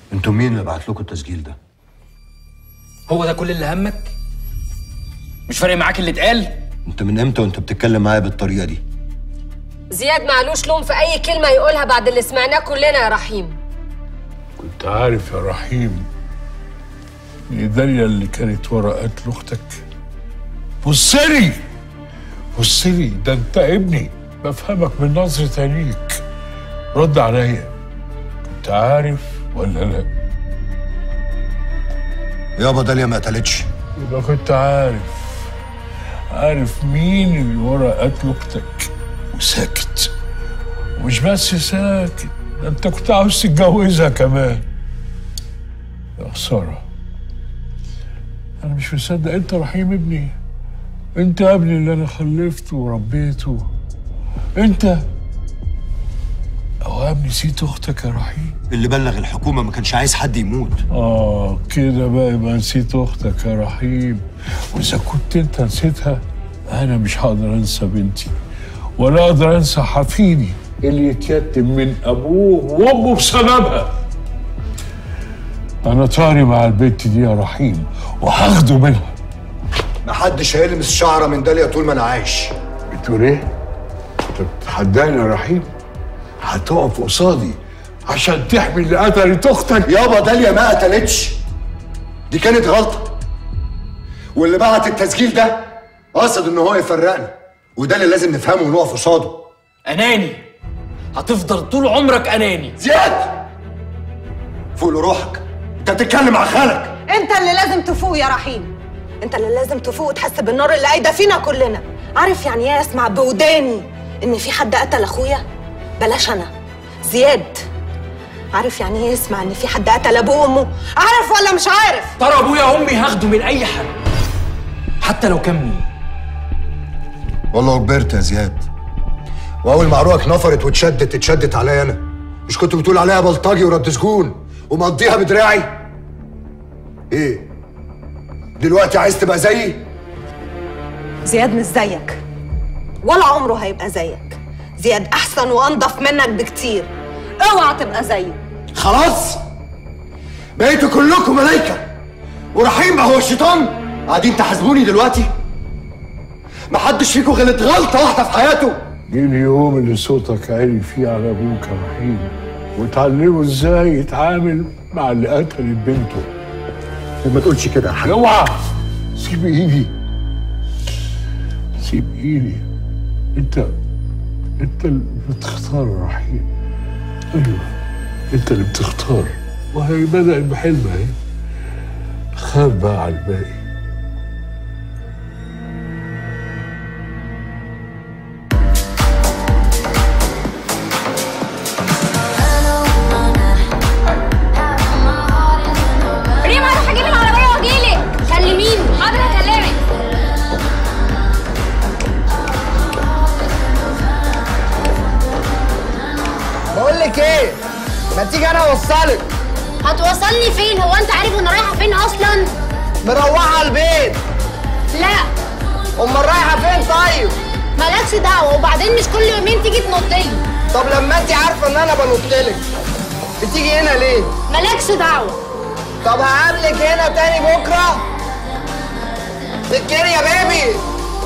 انتوا مين اللي بعت لكم التسجيل ده هو ده كل اللي همك مش فارق معاك اللي اتقال انت من امتى وانت بتتكلم معايا بالطريقه دي زياد معلوش لوم في اي كلمه يقولها بعد اللي سمعناه كلنا يا رحيم كنت عارف يا رحيم ان داليا اللي كانت ورا قتل اختك بصلي بصلي ده انت ابني بفهمك من نظرة عينيك رد عليا كنت عارف ولا لا يابا داليا ما قتلتش يبقى كنت عارف عارف مين اللي ورا قتل اختك وساكت ومش بس ساكت ده انت كنت عاوز تتجوزها كمان يا خساره انا مش مصدق انت رحيم ابني انت يا ابني اللي انا خلفته وربيته انت اوام نسيت اختك يا رحيم اللي بلغ الحكومه ما كانش عايز حد يموت آه كده بقى يبقى نسيت أختك يا رحيم وإذا كنت أنت نسيتها أنا مش هقدر أنسى بنتي ولا أقدر أنسى حفيدي اللي يتيتم من أبوه وأمه بسببها أنا طاري مع البنت دي يا رحيم وهاخده منها محدش هيلمس شعره من داليا طول ما انا عايش بتقول إيه؟ أنت بتتحداني يا رحيم؟ هتقف قصادي عشان تحمي اللي قتلت أختك يابا داليا ما قتلتش دي كانت غلطه واللي بعت التسجيل ده قصد ان هو يفرقنا وده اللي لازم نفهمه ونقف قصاده اناني هتفضل طول عمرك اناني زياد فوق لروحك انت بتتكلم مع خالك انت اللي لازم تفوق يا رحيم انت اللي لازم تفوق وتحس بالنار اللي قايده فينا كلنا عارف يعني ايه اسمع بوداني ان في حد قتل اخويا بلاش انا زياد عارف يعني ايه اسمع ان في حد قتل ابوه وامه عارف ولا مش عارف ترى ابويا وامي هاخده من اي حد حتى لو كان مين والله كبرت يا زياد واول ما عروقك نفرت واتشدت اتشدت عليا انا مش كنت بتقول عليها بلطجي ورد سجون ومقضيها بدراعي ايه دلوقتي عايز تبقى زيي زياد مش زيك ولا عمره هيبقى زيك زياد احسن وانضف منك بكتير اوعى تبقى زيه خلاص بقيتوا كلكم ملايكه ورحيم بقى هو الشيطان قاعدين تحاسبوني دلوقتي محدش فيكم غلط غلطه واحده في حياته جه اليوم اللي صوتك عالي فيه على ابوك يا رحيم وتعلمه ازاي يتعامل مع اللي قتلت بنته وما تقولش كده يا حاج اوعى سيب ايدي سيب ايدي انت انت اللي بتختار يا رحيم ايوه انت اللي بتختار وهي بدأت بحلم اهي خاف بقى على الباقي ريما اروح اجيب العربيه واجيلك كلميني حاضر هكلمك بقول لك ايه ما تيجي انا اوصلك هتوصلني فين هو انت عارف انا رايحه فين اصلا مروحه البيت لا امال رايحه فين طيب مالكش دعوه وبعدين مش كل يومين تيجي تنطلي طب لما انت عارفه ان انا بنطلك بتيجي هنا ليه مالكش دعوه طب هقابلك هنا تاني بكره تذكري يا بيبي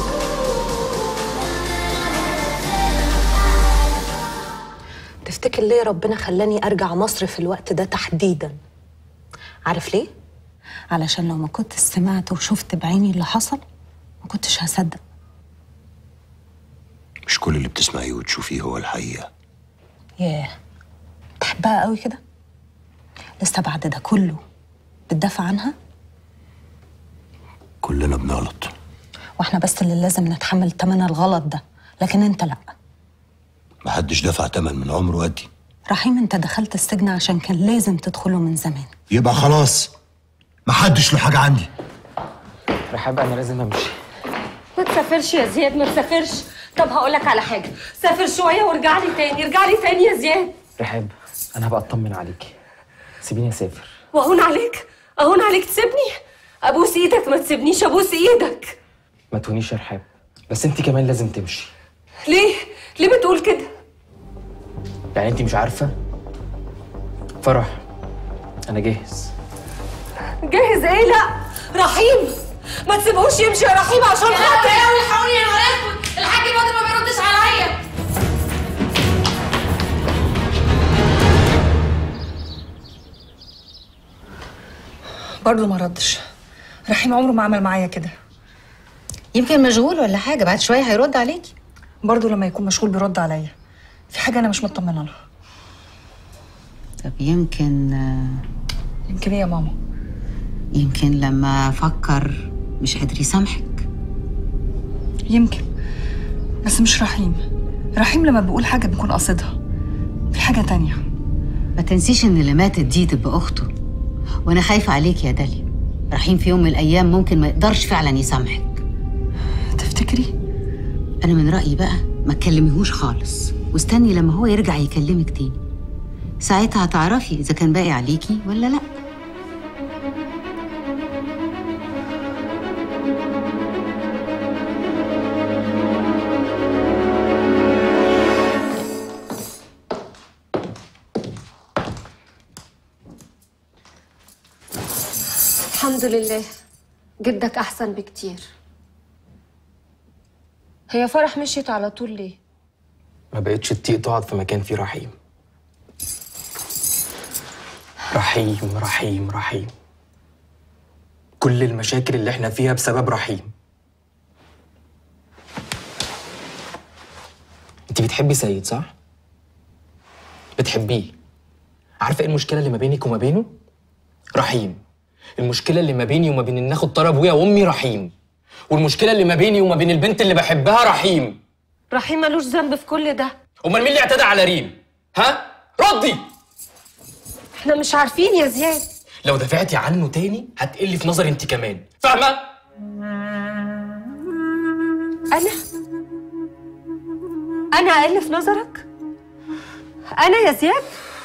تفتكر ليه ربنا خلاني ارجع مصر في الوقت ده تحديدا عارف ليه علشان لو ما كنت سمعت وشفت بعيني اللي حصل ما كنتش هصدق مش كل اللي بتسمعيه وتشوفيه هو الحقيقه ياه تحبها قوي كده لسه بعد ده كله بتدافع عنها كلنا بنغلط واحنا بس اللي لازم نتحمل تمن الغلط ده لكن انت لا محدش دفع تمن من عمره قدي رحيم انت دخلت السجن عشان كان لازم تدخله من زمان يبقى خلاص محدش له حاجه عندي رحاب انا لازم امشي ما تسافرش يا زياد ما تسافرش طب هقول لك على حاجه سافر شويه وارجع لي تاني ارجع لي تاني يا زياد رحاب انا هبقى اطمن عليكي سيبيني اسافر واهون عليك اهون عليك تسيبني ابوس ايدك ما تسيبنيش ابوس ايدك ما تهونيش يا رحاب بس انت كمان لازم تمشي ليه ليه بتقول كده يعني انت مش عارفه فرح انا جاهز جاهز ايه لا رحيم ما تسيبهوش يمشي يا رحيم عشان خاطر الحقوني يا نهار اسود الحاج بدر ما بيردش عليا برضه ما ردش رحيم عمره ما عمل معايا كده يمكن مشغول ولا حاجة بعد شوية هيرد عليكي برضه لما يكون مشغول بيرد عليا في حاجه انا مش مطمنه لها طب يمكن يمكن ايه يا ماما يمكن لما فكر مش قادر يسامحك يمكن بس مش رحيم رحيم لما بيقول حاجه بيكون قاصدها في حاجه تانية ما تنسيش ان اللي ماتت دي تبقى اخته وانا خايفة عليك يا داليا رحيم في يوم من الايام ممكن ما يقدرش فعلا يسامحك تفتكري انا من رأيي بقى ما تكلميهوش خالص واستني لما هو يرجع يكلمك تاني ساعتها هتعرفي اذا كان باقي عليكي ولا لا الحمد لله جدك احسن بكتير هي فرح مشيت على طول ليه ما بقتش تطيق تقعد في مكان فيه رحيم رحيم رحيم رحيم كل المشاكل اللي احنا فيها بسبب رحيم انت بتحبي سيد صح؟ بتحبيه عارفه ايه المشكله اللي ما بينك وما بينه؟ رحيم المشكله اللي ما بيني وما بين ان اخد طار ابويا وامي رحيم والمشكله اللي ما بيني وما بين البنت اللي بحبها رحيم رحيم ملوش ذنب في كل ده امال مين اللي اعتدى على ريم ها ردي احنا مش عارفين يا زياد لو دافعتي عنه تاني هتقلي في نظري انت كمان فاهمه انا انا اقل في نظرك انا يا زياد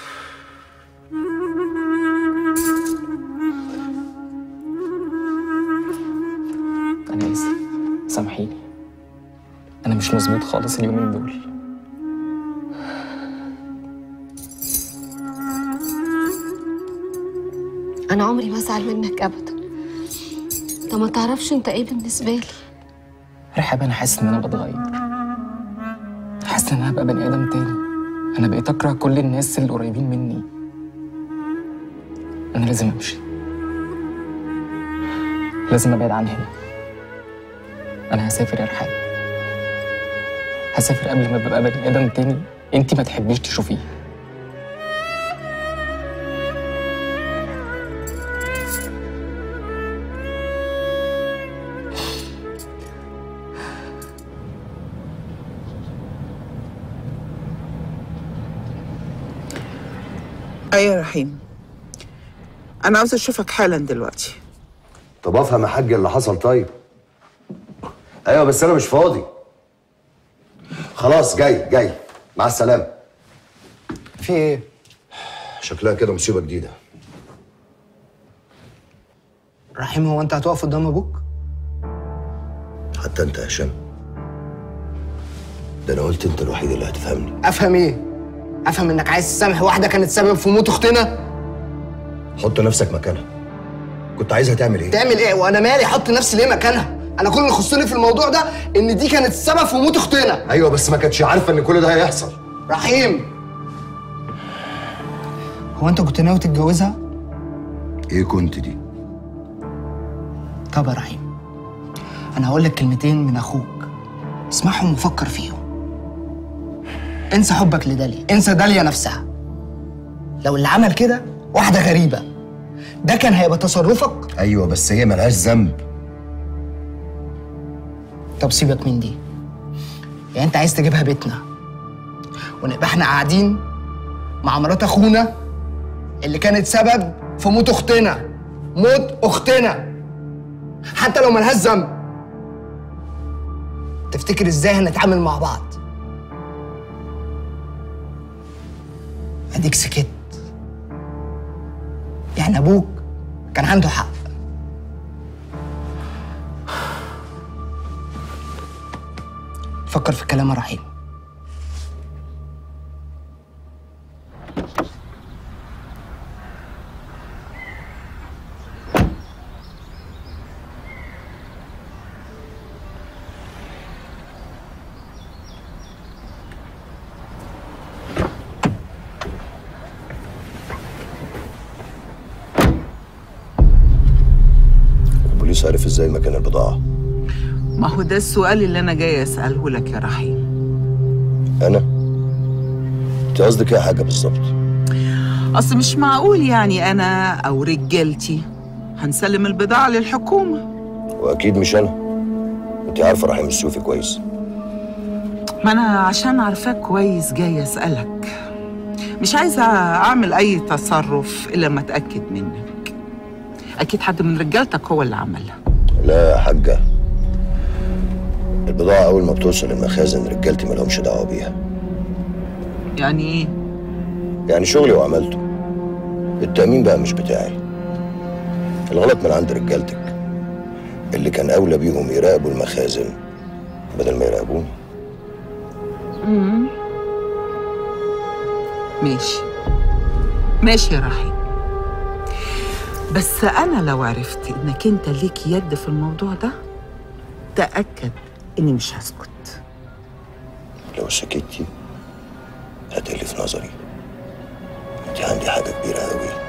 انا اسف سامحيني انا مش مظبوط خالص اليومين دول انا عمري ما ازعل منك ابدا انت ما تعرفش انت ايه بالنسبه لي رحاب انا حاسس ان انا بتغير حاسس ان انا هبقى بني ادم تاني انا بقيت اكره كل الناس اللي قريبين مني انا لازم امشي لازم ابعد عن هنا انا هسافر يا رحاب هسافر قبل ما ابقى بني ادم تاني انت ما تحبيش تشوفيه ايوه يا رحيم انا عاوزه اشوفك حالا دلوقتي طب افهم يا حاج اللي حصل طيب ايوه بس انا مش فاضي خلاص جاي جاي مع السلامه في ايه؟ شكلها كده مصيبه جديده رحيم هو انت هتقف قدام ابوك؟ حتى انت يا هشام ده انا قلت انت الوحيد اللي هتفهمني افهم ايه؟ افهم انك عايز تسامح واحده كانت سبب في موت اختنا؟ حط نفسك مكانها كنت عايزها تعمل ايه تعمل ايه؟ وانا مالي احط نفسي ليه مكانها؟ انا كل اللي يخصني في الموضوع ده ان دي كانت السبب في موت اختنا ايوه بس ما كانتش عارفه ان كل ده هيحصل رحيم هو انت كنت ناوي تتجوزها؟ ايه كنت دي طب يا رحيم انا هقول لك كلمتين من اخوك اسمعهم وفكر فيهم انسى حبك لداليا انسى داليا نفسها لو اللي عمل كده واحده غريبه ده كان هيبقى تصرفك ايوه بس هي ملهاش ذنب طب سيبك من دي يعني انت عايز تجيبها بيتنا ونبقى احنا قاعدين مع مرات اخونا اللي كانت سبب في موت اختنا موت اختنا حتى لو ملهاش ذنب تفتكر ازاي هنتعامل مع بعض اديك سكت يعني ابوك كان عنده حق فكر في كلام رحيم عرف ازاي مكان البضاعة ما هو ده السؤال اللي انا جاي اساله لك يا رحيم أنا؟ أنت قصدك إيه يا حاجة بالظبط؟ اصل مش معقول يعني انا او رجالتي هنسلم البضاعه للحكومه وأكيد مش أنا أنت عارفة رحيم السوفي كويس ما انا عشان عارفاك كويس جاي اسالك مش عايزه اعمل اي تصرف الا لما اتاكد منك اكيد حد من رجالتك هو اللي عملها لا يا حاجة البضاعة أول ما بتوصل المخازن رجالتي مالهمش دعوة بيها يعني ايه يعني شغلي وعملته التأمين بقى مش بتاعي الغلط من عند رجالتك اللي كان أولى بيهم يراقبوا المخازن بدل ما يراقبوني مم. ماشي ماشي يا رحيم بس انا لو عرفت انك انت ليك يد في الموضوع ده تاكد اني مش هسكت لو سكتي هتقلي في نظري انت عندي حاجة كبيرة أوي